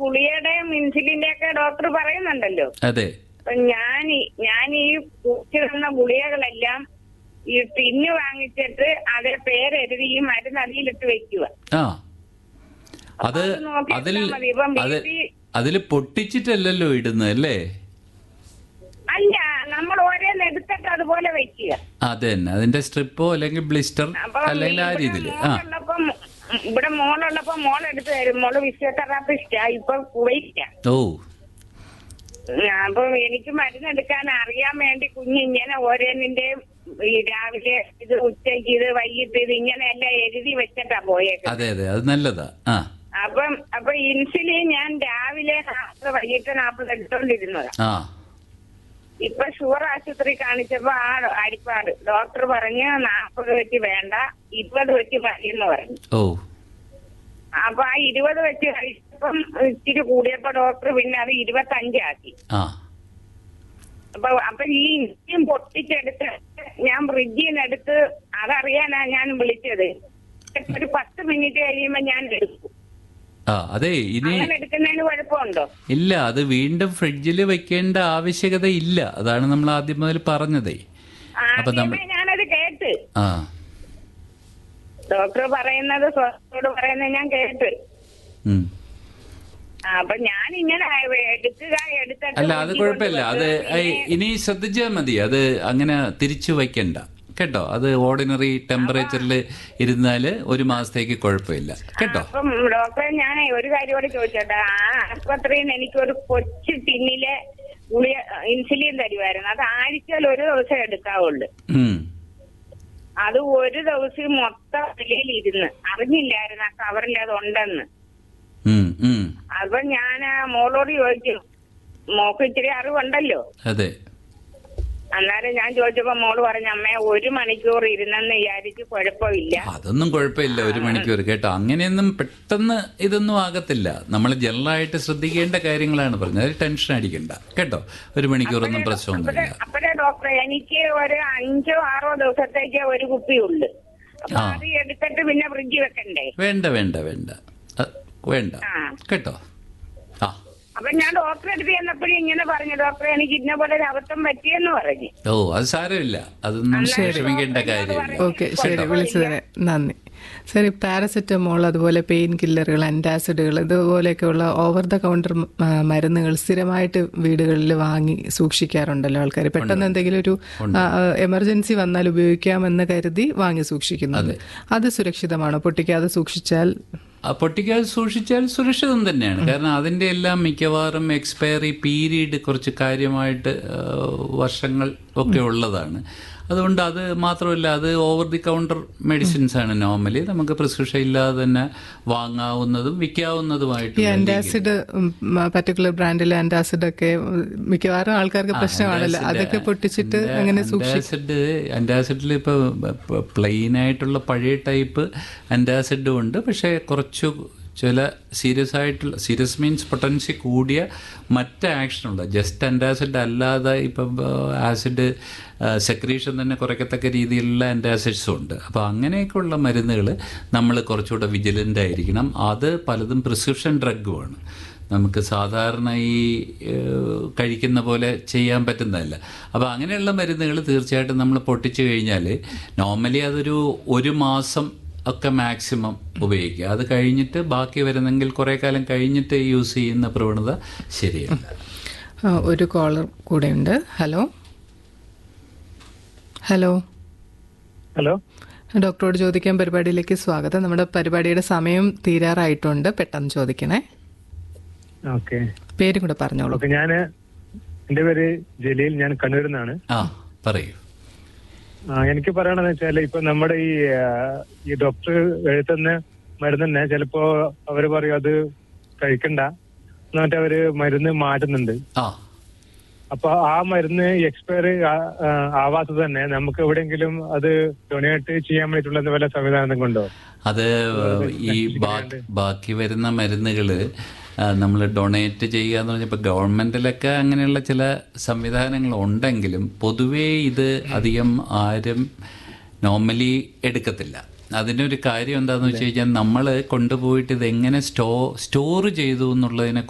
ഗുളികയുടെയും ഇൻസുലിന്റെ ഒക്കെ ഡോക്ടർ പറയുന്നുണ്ടല്ലോ അതെ അപ്പൊ ഞാൻ ഈ- ഞാൻ ഈ കുടിച്ചിരുന്ന ഗുളികകളെല്ലാം ഈ ടിന്ന് വാങ്ങിച്ചിട്ട് അതേ പേരെഴുതി ഈ മരുന്ന് അതിലിട്ട് വെക്കുക ആ അത് അത് നോക്കി അതിൽ എടുത്താൽ മതി. ഇപ്പം അത് വീട്ടിൽ- അതിൽ പൊട്ടിച്ചിട്ടല്ലല്ലോ ഇടുന്നത് അല്ലേ അല്ല നമ്മൾ ഓരോന്ന് എടുത്തിട്ട് അതുപോലെ വെക്കുക അത് തന്നെ അതിന്റെ സ്ട്രിപ്പോ അല്ലെങ്കിൽ ബ്ലിസ്റ്റർ അപ്പൊ അല്ലെങ്കിൽ ആ ഇവിടെ രീതിയിൽ ആ മോളുള്ളപ്പം ഇവിടെ മോളുള്ളപ്പോ മോൾ എടുത്ത് തരും മോള് ഫിസിയോതെറാപ്പിസ്റ്റാ ഇപ്പൊ കുവൈറ്റാ ഓ അപ്പൊ എനിക്ക് മരുന്ന് എടുക്കാൻ അറിയാൻ വേണ്ടി കുഞ്ഞ് ഇങ്ങനെ ഓരോന്നിന്റെ ഈ രാവിലെ ഇത് ഉച്ചയ്ക്ക് ഇത് വൈകിട്ട് ഇത് ഇങ്ങനെയെല്ലാം എഴുതി വെച്ചിട്ടാ പോയേക്കുന്നത് അതെ അതെ അത് നല്ലതാ ആ അപ്പം അപ്പൊ ഇൻസുലിൻ ഞാൻ രാവിലെ നാൽപ്പത് വൈകിട്ട് നാൽപ്പത് എടുത്തോണ്ടിരുന്നത് ആ ഇപ്പൊ ഷുഗർ ആശുപത്രി കാണിച്ചപ്പോ ആ അരിപ്പാട് ഡോക്ടർ പറഞ്ഞു നാൽപ്പത് വെച്ച് വേണ്ട ഇരുപത് വെച്ച് മതി എന്ന് പറഞ്ഞു ഓ അപ്പൊ ആ ഇരുപത് വെച്ച് കഴിച്ചപ്പം ഇച്ചിരി കൂടിയപ്പോ ഡോക്ടർ പിന്നെ അത് ഇരുപത്തഞ്ചാക്കി ആ അപ്പൊ അപ്പൊ ഈ ഇൻസുലിൻ പൊട്ടിച്ചെടുത്ത് ഞാൻ ഫ്രിഡ്ജിൽ നിന്ന് എടുത്ത് അതറിയാനാ ഞാൻ വിളിച്ചത് ഒരു പത്ത് മിനിറ്റ് കഴിയുമ്പോ ഞാൻ എടുക്കും ആ അതെ ഇനി അങ്ങനെ എടുക്കുന്നതിന് കുഴപ്പമുണ്ടോ ഇല്ല അത് വീണ്ടും ഫ്രിഡ്ജിൽ വെക്കേണ്ട ആവശ്യകത ഇല്ല അതാണ് നമ്മൾ ആദ്യം മുതൽ പറഞ്ഞതേ അപ്പൊ നമ്മ- ആദ്യമേ ഞാനത് കേട്ട് ആ ഡോക്ടർ പറയുന്നത് സ്വസ്ഥോട് പറയുന്നത് ഞാൻ കേട്ട് ഉം. ആ, അപ്പൊ ഞാൻ ഇങ്ങനെ എടുക്കുക എടുത്തിട്ട് അല്ല അത് ഫ്രിഡ്ജിൽ കുഴപ്പമില്ല അത് കൊണ്ടുവന്ന് ഐ- ഇനി ശ്രദ്ധിച്ചാൽ മതി അത് അങ്ങനെ തിരിച്ചു വയ്ക്കണ്ട കേട്ടോ അത് ഓർഡിനറി ടെമ്പറേച്ചറിൽ ഇരുന്നാൽ ഒരു മാസത്തേക്ക് കുഴപ്പമില്ല കേട്ടോ അപ്പം ഡോക്ടറെ ഞാൻ ഒരു കാര്യം കൂടി ചോദിച്ചോട്ടെ ആ ആസ്പത്രിയിൽ നിന്ന് എനിക്കൊരു കൊച്ചു ടിന്നിലെ ഗുളിക ഇൻസുലിൻ തരുമായിരുന്നു അത് ആഴ്ചയിൽ ഒരു ദിവസം എടുക്കാവുള്ളൂ ഉം. അത് ഒരു ദിവസം മൊത്തം വെളിയിൽ ഇരുന്ന് അറിഞ്ഞില്ലായിരുന്നു ആ കവറിൽ അത് ഉണ്ടെന്ന് ഉം, ഉം. അപ്പൊ ഞാൻ ആ മോളോട് ചോദിച്ചു മോക്ക് ഇച്ചിരി അറിവുണ്ടല്ലോ അതെ അന്നേരം ഞാൻ ചോദിച്ചപ്പോ മോള് പറഞ്ഞു അമ്മേ ഒരു മണിക്കൂർ ഇരുന്നെന്ന് വിചാരിച്ച് കുഴപ്പമില്ല അതൊന്നും കുഴപ്പമില്ല ഒരു മണിക്കൂർ കേട്ടോ അങ്ങനെയൊന്നും പെട്ടെന്ന് ഇതൊന്നും ആകത്തില്ല നമ്മൾ ജനറലായിട്ട് ശ്രദ്ധിക്കേണ്ട കാര്യങ്ങളാണ് പറഞ്ഞത് അതിൽ ടെൻഷൻ അടിക്കണ്ട കേട്ടോ ഒരു മണിക്കൂറൊന്നും പ്രശ്നമൊന്നുമില്ല അപ്പഴേ ഡോക്ടറെ എനിക്ക് ഒരു അഞ്ചോ ആറോ ദിവസത്തേക്ക് ഒരു കുപ്പിയുള്ളു അപ്പൊ ആ. അത് എടുത്തിട്ട് പിന്നെ ഫ്രിഡ്ജിൽ വെക്കണ്ടേ വേണ്ട വേണ്ട വേണ്ട അ, വേണ്ട ആ. കേട്ടോ ആ അപ്പൊ ഞാൻ ഡോക്ടറെ അടുത്ത് ചെന്നപ്പോഴും ഇങ്ങനെ പറഞ്ഞു ഡോക്ടറെ എനിക്ക് ഇന്ന പോലെ ഒരു അബദ്ധം പറ്റിയെന്ന് പറഞ്ഞു ഓ അത് സാരമില്ല അതൊന്നും വിഷമിക്കേണ്ട കാര്യമില്ല ഓക്കെ ശരി വിളിച്ചതിന് നന്ദി ശരി പാരസെറ്റമോൾ അതുപോലെ പെയിൻ കില്ലറുകൾ അൻറ്റാസിഡുകൾ ഇതുപോലെയൊക്കെയുള്ള ഓവർ ദ കൗണ്ടർ മരുന്നുകൾ സ്ഥിരമായിട്ട് വീടുകളിൽ വാങ്ങി സൂക്ഷിക്കാറുണ്ടല്ലോ ആൾക്കാർ പെട്ടെന്ന് എന്തെങ്കിലും ഒരു എമർജൻസി വന്നാൽ ഉപയോഗിക്കാമെന്ന് കരുതി വാങ്ങി സൂക്ഷിക്കുന്നത് അത് സുരക്ഷിതമാണോ പൊട്ടിക്കാതെ സൂക്ഷിച്ചാൽ ആ പൊട്ടിക്കാതെ സൂക്ഷിച്ചാൽ സുരക്ഷിതം തന്നെയാണ് കാരണം അതിന്റെ എല്ലാം മിക്കവാറും എക്സ്പയറി പീരീഡ് കുറച്ച് കാര്യമായിട്ട് ആ, വർഷങ്ങൾ ഒക്കെ ഉള്ളതാണ് അതുകൊണ്ട് അത് മാത്രമല്ല അത് ഓവർ ദി കൗണ്ടർ മെഡിസിൻസ് ആണ് നോർമലി നമുക്ക് പ്രിസ്ക്രിപ്ഷൻ ഇല്ലാതെ തന്നെ വാങ്ങാവുന്നതും ഈ വിൽക്കാവുന്നതുമായിട്ടുള്ള ആന്റാസിഡ് പർട്ടിക്കുലർ ബ്രാൻഡിലെ ആന്റാസിഡ് ഒക്കെ ഉം, മിക്കവാറും ആൾക്കാർക്ക് പ്രശ്നമാണല്ലോ അതൊക്കെ പൊട്ടിച്ചിട്ട് അങ്ങനെ സൂക്ഷിക്കും അന്റാസിഡ് അന്റാസിഡിൽ ഇപ്പൊ പ്ലെയിൻ ആയിട്ടുള്ള പഴയ ടൈപ്പ് അന്റാസിഡും ഉണ്ട് പക്ഷേ കുറച്ചു ചില സീരിയസ് ആയിട്ടുള്ള സീരിയസ് മീൻസ് പൊട്ടൻസി കൂടിയ മറ്റ് ആക്ഷനുള്ള ജസ്റ്റ് അന്റാസിഡ് അല്ലാതെ ഇപ്പം ആസിഡ് സെക്രീഷൻ തന്നെ കുറയ്ക്കത്തക്ക രീതിയിലുള്ള ആൻറ്റാസിഡ്സും ഉണ്ട് അപ്പോൾ അങ്ങനെയൊക്കെയുള്ള മരുന്നുകൾ നമ്മൾ കുറച്ചുകൂടെ വിജിലൻ്റ് ആയിരിക്കണം അത് പലതും പ്രിസ്ക്രിപ്ഷൻ ഡ്രഗുമാണ് നമുക്ക് സാധാരണ ഈ ഏഹ്, കഴിക്കുന്ന പോലെ ചെയ്യാൻ പറ്റുന്നതല്ല അപ്പോൾ അങ്ങനെയുള്ള മരുന്നുകൾ തീർച്ചയായിട്ടും നമ്മൾ പൊട്ടിച്ചു കഴിഞ്ഞാൽ നോർമലി അതൊരു ഒരു മാസം ഒക്കെ മാക്സിമം ഉപയോഗിക്കുക അത് കഴിഞ്ഞിട്ട് ബാക്കി വരുന്നെങ്കിൽ കുറേ കാലം കഴിഞ്ഞിട്ട് യൂസ് ചെയ്യുന്ന പ്രവണത ശരിയല്ല ആ, ഒരു കോളർ കൂടെ ഉണ്ട് ഹലോ ഹലോ ഹലോ ഡോക്ടറോട് ചോദിക്കാൻ പരിപാടിയിലേക്ക് സ്വാഗതം നമ്മുടെ പരിപാടിയുടെ സമയം തീരാറായിട്ടുണ്ട് പെട്ടെന്ന് ചോദിക്കണേ ഓക്കെ പേരും കൂടെ പറഞ്ഞോളൂ ഓക്കെ ഞാന് എന്റെ പേര് ജലീൽ ഞാൻ കണ്ണൂരിൽ നിന്നാണ് ആ പറയൂ ആ, എനിക്ക് പറയണെന്ന് വെച്ചാല് ഇപ്പൊ നമ്മുടെ ഈ ആ, ഈ ഡോക്ടർ എഴുതുന്ന മരുന്ന് തന്നെ ചിലപ്പോ അവര് പറയും അത് കഴിക്കണ്ട എന്നിട്ട് അവര് മരുന്ന് മാറ്റുന്നുണ്ട് ആ അപ്പൊ ആ മരുന്ന് എക്സ്പയർ ആവാത്തത് തന്നെ നമുക്ക് എവിടെയെങ്കിലും അത് ഡൊണേറ്റ് ചെയ്യാൻ വേണ്ടിയിട്ടുള്ള വല്ല സംവിധാനം കൊണ്ടോ അത് ഈ ബാ- ബാക്കി വരുന്ന മരുന്നുകൾ നമ്മൾ ഡൊണേറ്റ് ചെയ്യുക എന്ന് പറഞ്ഞപ്പോൾ ഗവൺമെൻറ്റിലൊക്കെ അങ്ങനെയുള്ള ചില സംവിധാനങ്ങൾ ഉണ്ടെങ്കിലും പൊതുവേ ഇത് അധികം ആരും നോർമലി എടുക്കത്തില്ല അതിൻ്റെ ഒരു കാര്യം എന്താണെന്ന് വെച്ച് കഴിഞ്ഞാൽ നമ്മൾ കൊണ്ടുപോയിട്ട് ഇത് എങ്ങനെ സ്റ്റോ സ്റ്റോർ ചെയ്തു എന്നുള്ളതിനെ